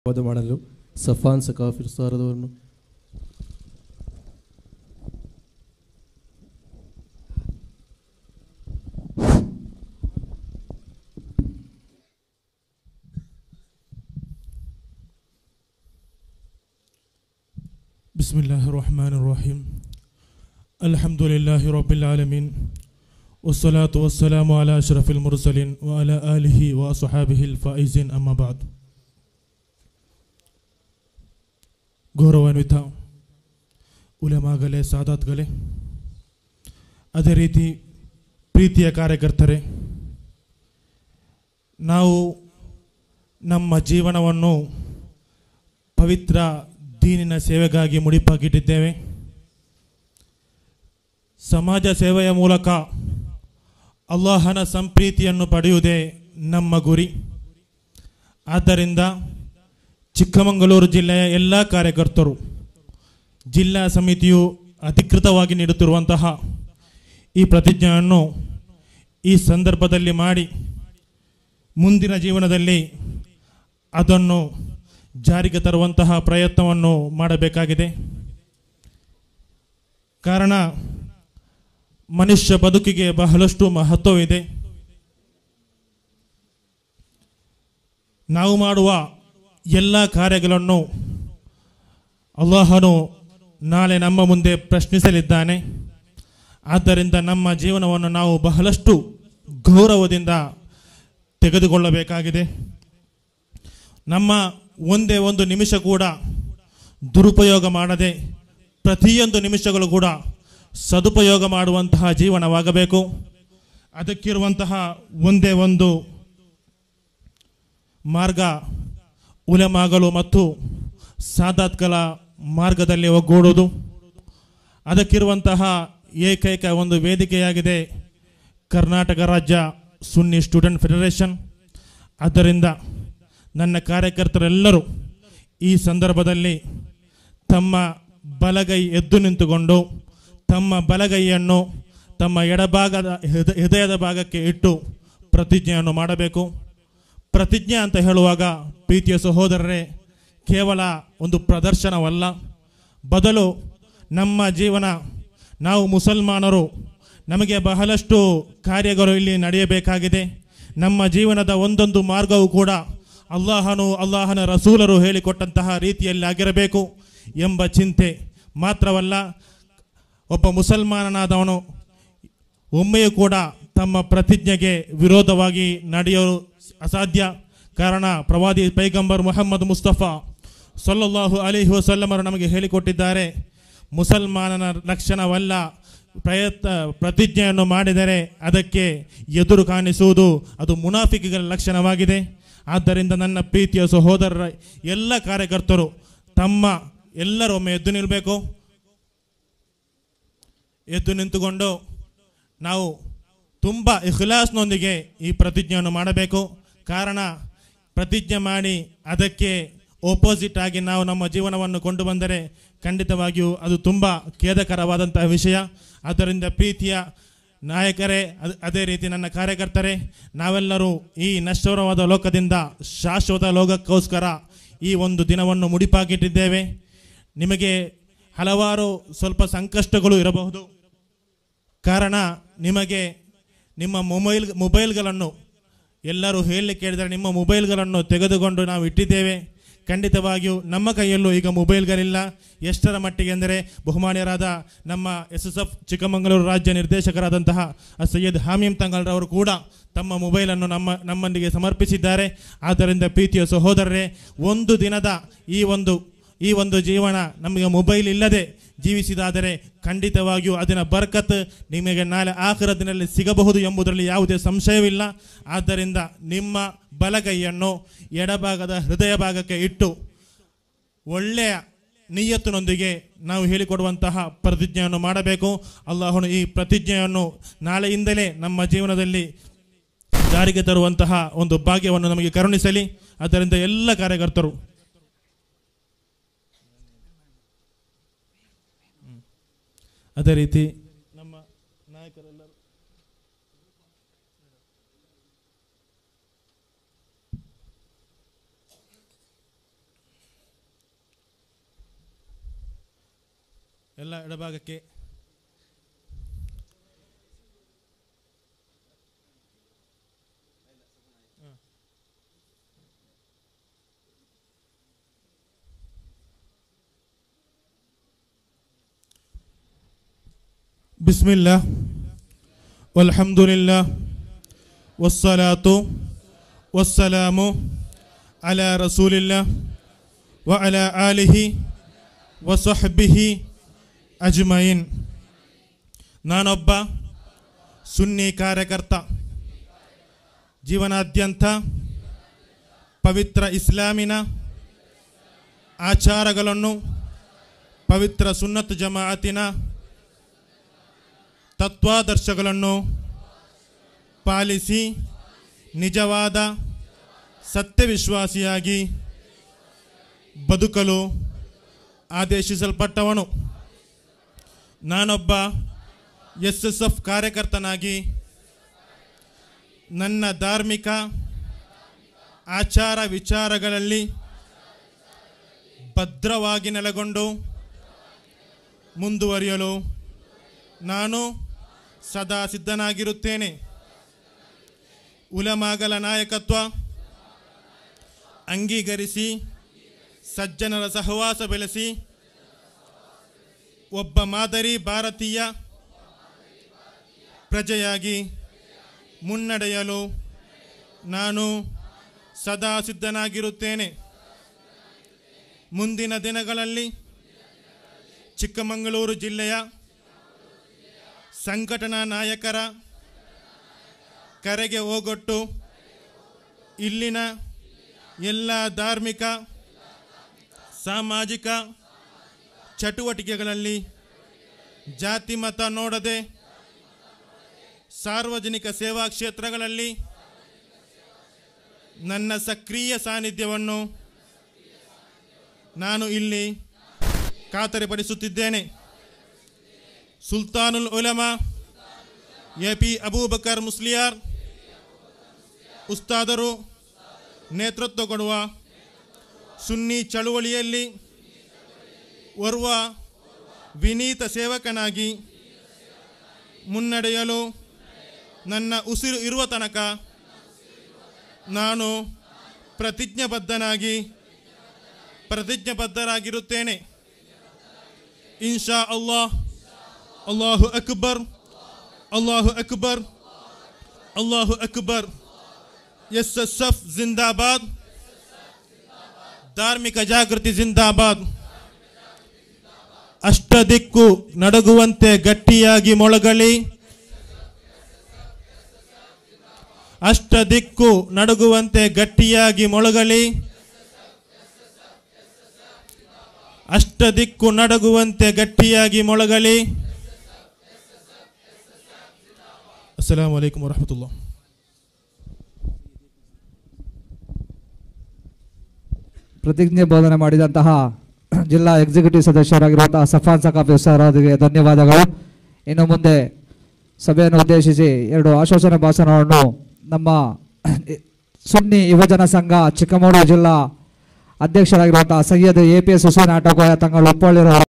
ವಾದ ಮಾಡಲು ಸಫಾನ್ ಸಕಾಫಿರ್ ಸಾರದವರನ್ನು بسم الله الرحمن الرحيم الحمد لله رب العالمين والصلاة والسلام على أشرف المرسلين وعلى آله وأصحابه الفائزين أما بعد ಗೌರವಾನ್ವಿತ ಉಲೆಮಾಗಲೇ ಸಾದಾತ್ಗಳೇ ಅದೇ ರೀತಿ ಪ್ರೀತಿಯ ಕಾರ್ಯಕರ್ತರೇ ನಾವು ನಮ್ಮ ಜೀವನವನ್ನು ಪವಿತ್ರ ದೀನಿನ ಸೇವೆಗಾಗಿ ಮುಡಿಪಾಗಿಟ್ಟಿದ್ದೇವೆ ಸಮಾಜ ಸೇವೆಯ ಮೂಲಕ ಅಲ್ಲಾಹನ ಸಂಪ್ರೀತಿಯನ್ನು ಪಡೆಯುವುದೇ ನಮ್ಮ ಗುರಿ ಆದ್ದರಿಂದ ಚಿಕ್ಕಮಗಳೂರು ಜಿಲ್ಲೆಯ ಎಲ್ಲ ಕಾರ್ಯಕರ್ತರು ಜಿಲ್ಲಾ ಸಮಿತಿಯು ಅಧಿಕೃತವಾಗಿ ನೀಡುತ್ತಿರುವಂತಹ ಈ ಪ್ರತಿಜ್ಞೆಯನ್ನು ಈ ಸಂದರ್ಭದಲ್ಲಿ ಮಾಡಿ ಮುಂದಿನ ಜೀವನದಲ್ಲಿ ಅದನ್ನು ಜಾರಿಗೆ ತರುವಂತಹ ಪ್ರಯತ್ನವನ್ನು ಮಾಡಬೇಕಾಗಿದೆ ಕಾರಣ ಮನುಷ್ಯ ಬದುಕಿಗೆ ಬಹಳಷ್ಟು ಮಹತ್ವವಿದೆ ನಾವು ಮಾಡುವ ಎಲ್ಲ ಕಾರ್ಯಗಳನ್ನು ಅಲ್ಲಾಹನು ನಾಳೆ ನಮ್ಮ ಮುಂದೆ ಪ್ರಶ್ನಿಸಲಿದ್ದಾನೆ ಆದ್ದರಿಂದ ನಮ್ಮ ಜೀವನವನ್ನು ನಾವು ಬಹಳಷ್ಟು ಗೌರವದಿಂದ ತೆಗೆದುಕೊಳ್ಳಬೇಕಾಗಿದೆ ನಮ್ಮ ಒಂದೇ ಒಂದು ನಿಮಿಷ ಕೂಡ ದುರುಪಯೋಗ ಮಾಡದೆ ಪ್ರತಿಯೊಂದು ನಿಮಿಷಗಳು ಕೂಡ ಸದುಪಯೋಗ ಮಾಡುವಂತಹ ಜೀವನವಾಗಬೇಕು ಅದಕ್ಕಿರುವಂತಹ ಒಂದೇ ಒಂದು ಮಾರ್ಗ ಉಲೆಮಾಗಲು ಮತ್ತು ಸಾದಾತ್ಗಳ ಮಾರ್ಗದಲ್ಲಿ ಒಗ್ಗೂಡುವುದು ಅದಕ್ಕಿರುವಂತಹ ಏಕೈಕ ಒಂದು ವೇದಿಕೆಯಾಗಿದೆ ಕರ್ನಾಟಕ ರಾಜ್ಯ ಸುನ್ನಿ ಸ್ಟೂಡೆಂಟ್ ಫೆಡರೇಷನ್ ಆದ್ದರಿಂದ ನನ್ನ ಕಾರ್ಯಕರ್ತರೆಲ್ಲರೂ ಈ ಸಂದರ್ಭದಲ್ಲಿ ತಮ್ಮ ಬಲಗೈ ಎದ್ದು ನಿಂತುಕೊಂಡು ತಮ್ಮ ಬಲಗೈಯನ್ನು ತಮ್ಮ ಎಡಭಾಗದ ಹೃದ- ಹೃದಯದ ಭಾಗಕ್ಕೆ ಇಟ್ಟು ಪ್ರತಿಜ್ಞೆಯನ್ನು ಮಾಡಬೇಕು ಪ್ರತಿಜ್ಞೆ ಅಂತ ಹೇಳುವಾಗ ಪ್ರೀತಿಯ ಸಹೋದರರೇ ಕೇವಲ ಒಂದು ಪ್ರದರ್ಶನವಲ್ಲ ಬದಲು ನಮ್ಮ ಜೀವನ ನಾವು ಮುಸಲ್ಮಾನರು ನಮಗೆ ಬಹಳಷ್ಟು ಕಾರ್ಯಗಳು ಇಲ್ಲಿ ನಡೆಯಬೇಕಾಗಿದೆ ನಮ್ಮ ಜೀವನದ ಒಂದೊಂದು ಮಾರ್ಗವೂ ಕೂಡ ಅಲ್ಲಾಹನು ಅಲ್ಲಾಹನ ರಸೂಲರು ಹೇಳಿಕೊಟ್ಟಂತಹ ರೀತಿಯಲ್ಲಿ ಆಗಿರಬೇಕು ಎಂಬ ಚಿಂತೆ ಮಾತ್ರವಲ್ಲ ಒಬ್ಬ ಮುಸಲ್ಮಾನನಾದವನು ಒಮ್ಮೆಯೂ ಕೂಡ ತಮ್ಮ ಪ್ರತಿಜ್ಞೆಗೆ ವಿರೋಧವಾಗಿ ನಡೆಯಲು ಅಸಾಧ್ಯ ಕಾರಣ ಪ್ರವಾದಿ ಪೈಗಂಬರ್ ಮುಹಮ್ಮದ್ ಮುಸ್ತಫಾ ಸಲ್ಲಲ್ಲಾಹು ಅಲಿಹಿ ವಸಲ್ಲಮರು ನಮಗೆ ಹೇಳಿಕೊಟ್ಟಿದ್ದಾರೆ ಮುಸಲ್ಮಾನನ ಲಕ್ಷಣವಲ್ಲ ಪ್ರಯತ್ನ ಪ್ರತಿಜ್ಞೆಯನ್ನು ಮಾಡಿದರೆ ಅದಕ್ಕೆ ಎದುರು ಕಾಣಿಸುವುದು ಅದು ಮುನಾಫಿಕಗಳ ಲಕ್ಷಣವಾಗಿದೆ ಆದ್ದರಿಂದ ನನ್ನ ಪ್ರೀತಿಯ ಸಹೋದರರ ಎಲ್ಲ ಕಾರ್ಯಕರ್ತರು ತಮ್ಮ ಎಲ್ಲರೂ ಒಮ್ಮೆ ಎದ್ದು ನಿಲ್ಲಬೇಕು ಎದ್ದು ನಿಂತುಕೊಂಡು ನಾವು ತುಂಬ ಇಖ್ಲಾಸ್ನೊಂದಿಗೆ ಈ ಪ್ರತಿಜ್ಞೆಯನ್ನು ಮಾಡಬೇಕು ಕಾರಣ ಪ್ರತಿಜ್ಞೆ ಮಾಡಿ ಅದಕ್ಕೆ ಓಪೋಸಿಟ್ ಆಗಿ ನಾವು ನಮ್ಮ ಜೀವನವನ್ನು ಕೊಂಡು ಬಂದರೆ ಖಂಡಿತವಾಗಿಯೂ ಅದು ತುಂಬ ಖೇದಕರವಾದಂತಹ ವಿಷಯ ಆದ್ದರಿಂದ ಪ್ರೀತಿಯ ನಾಯಕರೇ ಅದ್- ಅದೇ ರೀತಿ ನನ್ನ ಕಾರ್ಯಕರ್ತರೇ ನಾವೆಲ್ಲರೂ ಈ ನಶ್ವರವಾದ ಲೋಕದಿಂದ ಶಾಶ್ವತ ಲೋಕಕ್ಕೋಸ್ಕರ ಈ ಒಂದು ದಿನವನ್ನು ಮುಡಿಪಾಗಿಟ್ಟಿದ್ದೇವೆ ನಿಮಗೆ ಹಲವಾರು ಸ್ವಲ್ಪ ಸಂಕಷ್ಟಗಳು ಇರಬಹುದು ಕಾರಣ ನಿಮಗೆ ನಿಮ್ಮ ಮೊಬೈಲ್ ಮೊಬೈಲ್ಗಳನ್ನು ಎಲ್ಲರೂ ಹೇಳಲಿಕ್ಕೆ ಕೇಳಿದರೆ ನಿಮ್ಮ ಮೊಬೈಲ್ಗಳನ್ನು ತೆಗೆದುಕೊಂಡು ನಾವು ಇಟ್ಟಿದ್ದೇವೆ ಖಂಡಿತವಾಗಿಯೂ ನಮ್ಮ ಕೈಯಲ್ಲೂ ಈಗ ಮೊಬೈಲ್ಗಳಿಲ್ಲ ಎಷ್ಟರ ಮಟ್ಟಿಗೆ ಅಂದರೆ ಬಹುಮಾನ್ಯರಾದ ನಮ್ಮ ಎಸ್ ಎಸ್ ಎಫ್ ಚಿಕ್ಕಮಗಳೂರು ರಾಜ್ಯ ನಿರ್ದೇಶಕರಾದಂತಹ ಸೈಯದ್ ಹಾಮೀಂ ತಂಗಲ್ರವರು ಕೂಡ ತಮ್ಮ ಮೊಬೈಲನ್ನು ನಮ್ಮ ನಮ್ಮೊಂದಿಗೆ ಸಮರ್ಪಿಸಿದ್ದಾರೆ ಆದ್ದರಿಂದ ಪ್ರೀತಿಯ ಸಹೋದರರೇ ಒಂದು ದಿನದ ಈ ಒಂದು ಈ ಒಂದು ಜೀವನ ನಮಗೆ ಮೊಬೈಲ್ ಇಲ್ಲದೆ ಜೀವಿಸಿದಾದರೆ ಖಂಡಿತವಾಗಿಯೂ ಅದರ ಬರ್ಕತ್ ನಿಮಗೆ ನಾಳೆ ಆಖರದಿನಲ್ಲಿ ಸಿಗಬಹುದು ಎಂಬುದರಲ್ಲಿ ಯಾವುದೇ ಸಂಶಯವಿಲ್ಲ ಆದ್ದರಿಂದ ನಿಮ್ಮ ಬಲಗೈಯನ್ನು ಎಡಭಾಗದ ಹೃದಯ ಭಾಗಕ್ಕೆ ಇಟ್ಟು ಒಳ್ಳೆಯ ನಿಯತ್ತಿನೊಂದಿಗೆ ನಾವು ಹೇಳಿಕೊಡುವಂತಹ ಪ್ರತಿಜ್ಞೆಯನ್ನು ಮಾಡಬೇಕು ಅಲ್ಲಾಹನು ಈ ಪ್ರತಿಜ್ಞೆಯನ್ನು ನಾಳೆಯಿಂದಲೇ ನಮ್ಮ ಜೀವನದಲ್ಲಿ ಜಾರಿಗೆ ತರುವಂತಹ ಒಂದು ಭಾಗ್ಯವನ್ನು ನಮಗೆ ಕರುಣಿಸಲಿ ಆದ್ದರಿಂದ ಎಲ್ಲ ಕಾರ್ಯಕರ್ತರು ಅದೇ ರೀತಿ ನಮ್ಮ ನಾಯಕರೆಲ್ಲರೂ ಎಲ್ಲ ಎಡಭಾಗಕ್ಕೆ بسم الله والحمد لله والصلاة والسلام على رسول الله وعلى آله وصحبه ಅಜ್ಮೈನ್ ನಾನೊಬ್ಬ ಸುನ್ನಿ ಕಾರ್ಯಕರ್ತ ಜೀವನಾದ್ಯಂತ ಪವಿತ್ರ ಇಸ್ಲಾಮಿನ ಆಚಾರಗಳನ್ನು ಪವಿತ್ರ ಸುನ್ನತ್ ಜಮಾಅತಿನ ತತ್ವಾದರ್ಶಗಳನ್ನು ಪಾಲಿಸಿ ನಿಜವಾದ ಸತ್ಯವಿಶ್ವಾಸಿಯಾಗಿ ಬದುಕಲು ಆದೇಶಿಸಲ್ಪಟ್ಟವನು ನಾನೊಬ್ಬ ಎಸ್ ಎಸ್ ಎಫ್ ಕಾರ್ಯಕರ್ತನಾಗಿ ನನ್ನ ಧಾರ್ಮಿಕ ಆಚಾರ ವಿಚಾರಗಳಲ್ಲಿ ಭದ್ರವಾಗಿ ನೆಲೆಗೊಂಡು ಮುಂದುವರಿಯಲು ನಾನು ಸದಾ ಸಿದ್ಧನಾಗಿರುತ್ತೇನೆ ಉಲಮಾಗಲ ನಾಯಕತ್ವ ಅಂಗೀಕರಿಸಿ ಸಜ್ಜನರ ಸಹವಾಸ ಬೆಳೆಸಿ ಒಬ್ಬ ಮಾದರಿ ಭಾರತೀಯ ಪ್ರಜೆಯಾಗಿ ಮುನ್ನಡೆಯಲು ನಾನು ಸದಾ ಸಿದ್ಧನಾಗಿರುತ್ತೇನೆ ಮುಂದಿನ ದಿನಗಳಲ್ಲಿ ಚಿಕ್ಕಮಗಳೂರು ಜಿಲ್ಲೆಯ ಸಂಘಟನಾ ನಾಯಕರ ಕರೆಗೆ ಹೋಗೊಟ್ಟು ಇಲ್ಲಿನ ಎಲ್ಲ ಧಾರ್ಮಿಕ ಸಾಮಾಜಿಕ ಚಟುವಟಿಕೆಗಳಲ್ಲಿ ಜಾತಿ ಮತ ನೋಡದೆ ಸಾರ್ವಜನಿಕ ಸೇವಾ ಕ್ಷೇತ್ರಗಳಲ್ಲಿ ನನ್ನ ಸಕ್ರಿಯ ಸಾನ್ನಿಧ್ಯವನ್ನು ನಾನು ಇಲ್ಲಿ ಖಾತರಿಪಡಿಸುತ್ತಿದ್ದೇನೆ ಸುಲ್ತಾನುಲ್ ಉಲಮಾ ಎ ಪಿ ಅಬೂಬಕರ್ ಮುಸ್ಲಿಯಾರ್ ಉಸ್ತಾದರು ನೇತೃತ್ವ ಕೊಡುವ ಸುನ್ನಿ ಚಳುವಳಿಯಲ್ಲಿ ಓರ್ವ ವಿನೀತ ಸೇವಕನಾಗಿ ಮುನ್ನಡೆಯಲು ನನ್ನ ಉಸಿರು ಇರುವ ತನಕ ನಾನು ಪ್ರತಿಜ್ಞಾಬದ್ಧನಾಗಿ ಪ್ರತಿಜ್ಞಾಬದ್ಧರಾಗಿರುತ್ತೇನೆ ಇನ್ಶಾ ಅಲ್ಲಾಹ್ ಅಲ್ಲಾಹು ಅಕ್ಬರ್ ಅಲ್ಲಾಹು ಅಕ್ಬರ್ ಅಲ್ಲಾಹು ಅಕ್ಬರ್ ಎಸ್ ಎಸ್ ಎಫ್ ಜಿಂದಾಬಾದ್ ಧಾರ್ಮಿಕ ಜಾಗೃತಿ ಜಿಂದಾಬಾದ್ ಅಷ್ಟದಿಕ್ಕು ನಡಗುವಂತೆ ಗಟ್ಟಿಯಾಗಿ ಮೊಳಗಲಿ ಅಷ್ಟದಿಕ್ಕು ನಡುಗುವಂತೆ ಗಟ್ಟಿಯಾಗಿ ಮೊಳಗಲಿ ಅಷ್ಟದಿಕ್ಕು ನಡಗುವಂತೆ ಗಟ್ಟಿಯಾಗಿ ಮೊಳಗಲಿ ಅಸ್ಸಲಾಮು ಅಲೈಕುಮ್ ವರಹಮತುಲ್ಲಾ ಪ್ರತಿಜ್ಞೆ ಬೋಧನೆ ಮಾಡಿದಂತಹ ಜಿಲ್ಲಾ ಎಕ್ಸಿಕ್ಯೂಟಿವ್ ಸದಸ್ಯರಾಗಿರುವಂತಹ ಸಫಾನ್ ಸಕಾಫಿ ಸರ್ ಅವರಿಗೆ ಧನ್ಯವಾದಗಳು ಇನ್ನು ಮುಂದೆ ಸಭೆಯನ್ನು ಉದ್ದೇಶಿಸಿ ಎರಡು ಆಶ್ವಾಸನೆ ಭಾಷಣವನ್ನು ನಮ್ಮ ಸುನ್ನಿ ಯುವಜನ ಸಂಘ ಚಿಕ್ಕಮಗಳೂರು ಜಿಲ್ಲಾ ಅಧ್ಯಕ್ಷರಾಗಿರುವಂತಹ Syed A P S Hussain ಆಟೋಕೋಯ ತಂಗಳು ಒಪ್ಪಳ್ಳಿರೋ